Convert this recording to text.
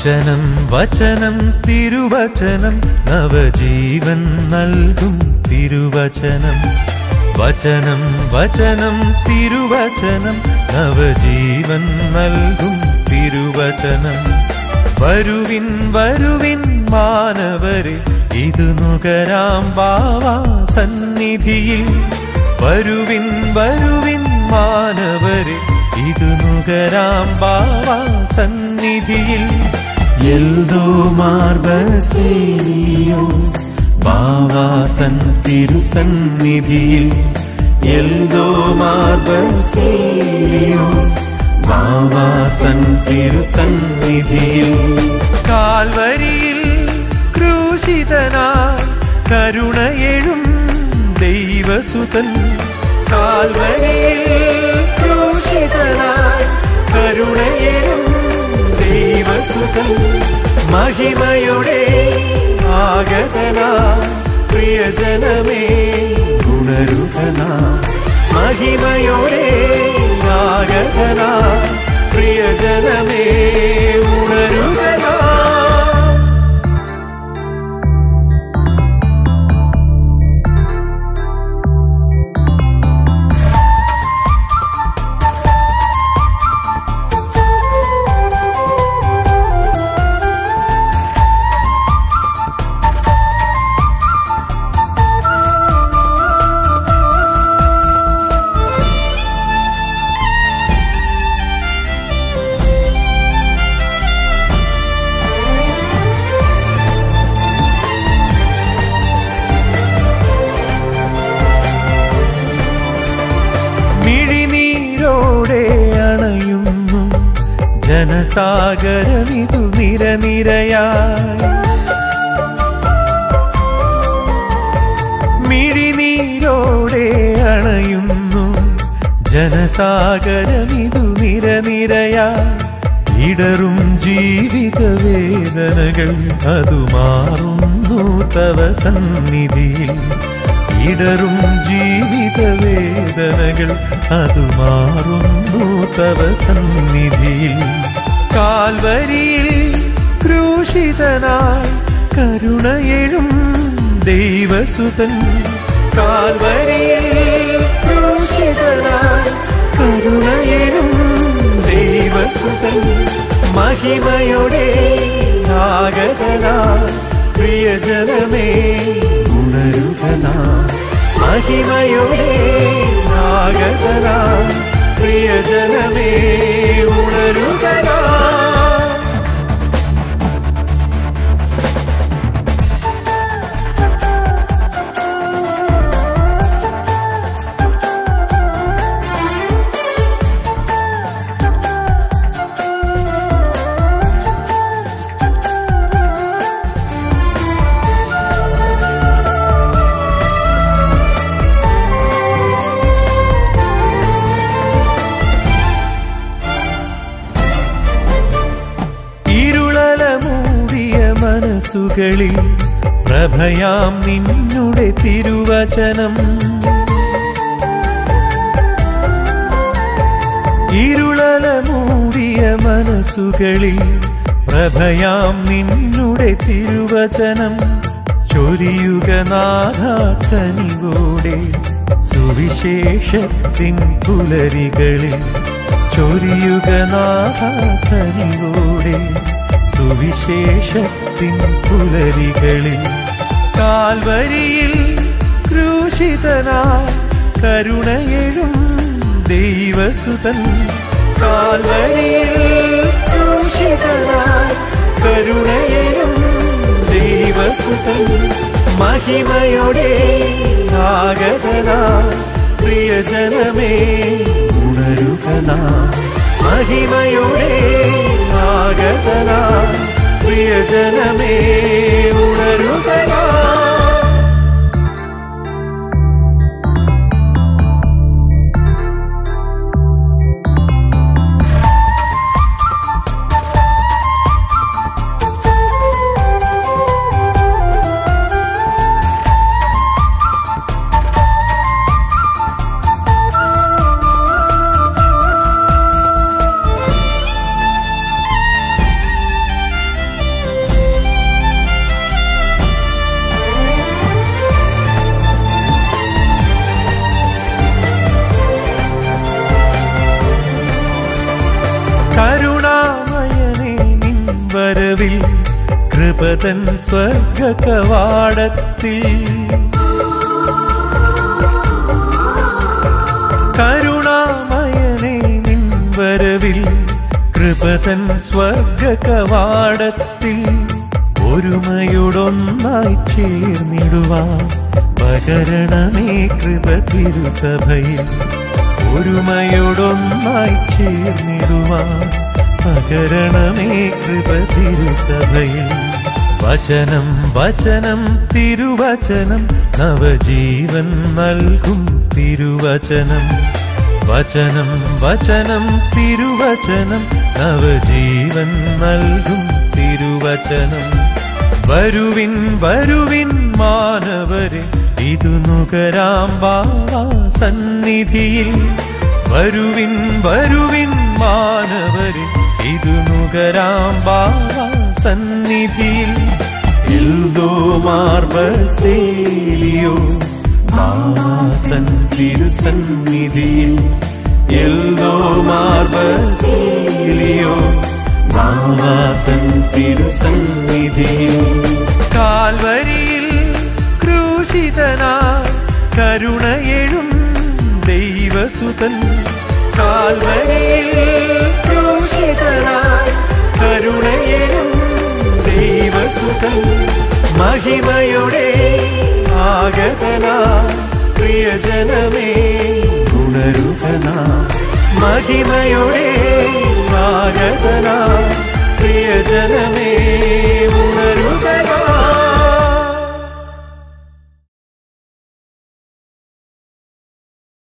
വചനം വചനം തിരുവചനം നവജീവൻ നൽകും തിരുവചനം വചനം വചനം തിരുവചനം നവജീവൻ നൽകും തിരുവചനം വരുവിൻ വരുവിൻ മാനവരെ ഇത് നുകരാം ബാവാ സന്നിധിയിൽ വരുവിൻ വരുവിൻ മാനവരെ ഇത് നുകരാം ബാവാ സന്നിധിയിൽ എൽദോ മാർബസേലിയോസ് ബാവാ തൻ തിരുസന്നിധിയിൽ എൽദോ മാർബസേലിയോസ് ബാവാ തൻ തിരുസന്നിധിയിൽ കാൽവരിയിൽ ക്രൂശിതനായി കരുണയെഴും ദൈവസുതൻ കാൽവരിയിൽ ക്രൂശിതനായി കരുണയെഴും ദൈവസുതൻ മഹിമയുടെ ആഗതനാ പ്രിയജനമേ ഉണരുകനാ മഹിമയുടെ ആഗതനാ പ്രിയജനമേ ഉണരുകനാ മിഴിനീരോടെ അണയുന്നു ജനസാഗരമിതു നിരനിരയായി മിഴിനീരോടെ അണയുന്നു ജനസാഗരമിതു നിരനിരയായി ഇടറും ജീവിത വേദനകൾ അതു മാറുന്നു തവ സന്നിധിയിൽ ഇടറും ജീവിത വേദനകൾ അതു മാറുന്നു തവ സന്നിധിയിൽ കാൽവരിയിൽ ക്രൂശിതനായി കരുണയെഴും ദൈവസുതൻ കാൽവരിയിൽ ക്രൂശിതനായി കരുണയെഴും ദൈവസുതൻ മഹിമയുടെ ആഗതനാ പ്രിയജനമേ ഉണരുകനാ മഹിമയുടെ ആഗതനാ പ്രിയജനമേ ഉണരുകനാ ഇരുളല മൂടിയ മനസ്സുകളിൽ പ്രഭയാം നിന്നുടെ തിരുവചനം ഇരുളല മൂടിയ മനസ്സുകളിൽ പ്രഭയാം നിന്നുടെ തിരുവചനം ചൊരിയുക നാഥാക്കനിവോടെ സുവിശേഷത്തിൻ പുലരികളിൽ ചൊരിയുക നാഥാക്കനിവോടെ സുവിശേഷത്തിൻ പുലരികളിൽ കാൽവരിയിൽ ക്രൂശിതനായി കരുണയെഴും ദൈവസുതൻ കാൽവരിയിൽ ക്രൂശിതനായി കരുണയെഴും ദൈവസുതൻ മഹിമയുടെ ആഗതനാ പ്രിയജനമേ ഉണരുകനാ മഹിമയുടെ ആഗതനാ പ്രിയജനമേ ഉണരുകനാ കൃപതൻ സ്വർഗ കവാടത്തിൽ കരുണാമയനെ നിൻ വരവിൽ കൃപതൻ സ്വർഗ കവാടത്തിൽ ഒരുമയോടൊന്നായി ചേർന്നിടുവാൻ പകരണമേ കൃപ തിരുസഭയിൽ ഒരുമയോടൊന്നായി ചേർന്നിടുവാൻ പകരണമേ കൃപ തിരുസഭയിൽ വചനം വചനം തിരുവചനം നവജീവൻ നൽകും തിരുവചനം വചനം വചനം തിരുവചനം നവജീവൻ നൽകും തിരുവചനം വരുവിൻ വരുവിൻ മാനവരെ ഇതു നുകരാം ബാവാ സന്നിധിയിൽ വരുവിൻ വരുവിൻ മാനവരെ ഇതു നുകരാം ബാവാ സന്നിധിയിൽ എൽദോ മാർബസേലിയോ മാതൻ തിരുസന്നിധിയിൽ എൽദോ മാർബസേലിയോ മാതൻ തിരുസന്നിധിയിൽ കാൽവരിയിൽ ക്രൂശിതനായി കരുണയെഴും ദൈവസുതൻ കാൽവരിയിൽ ക്രൂശിതനായി കരുണയെഴും ദൈവസുതൻ മഹിമയുടെ ആഗതനാ പ്രിയജനമേ ഉണരുകനാ മഹിമയുടെ ആഗതനാ പ്രിയജനമേ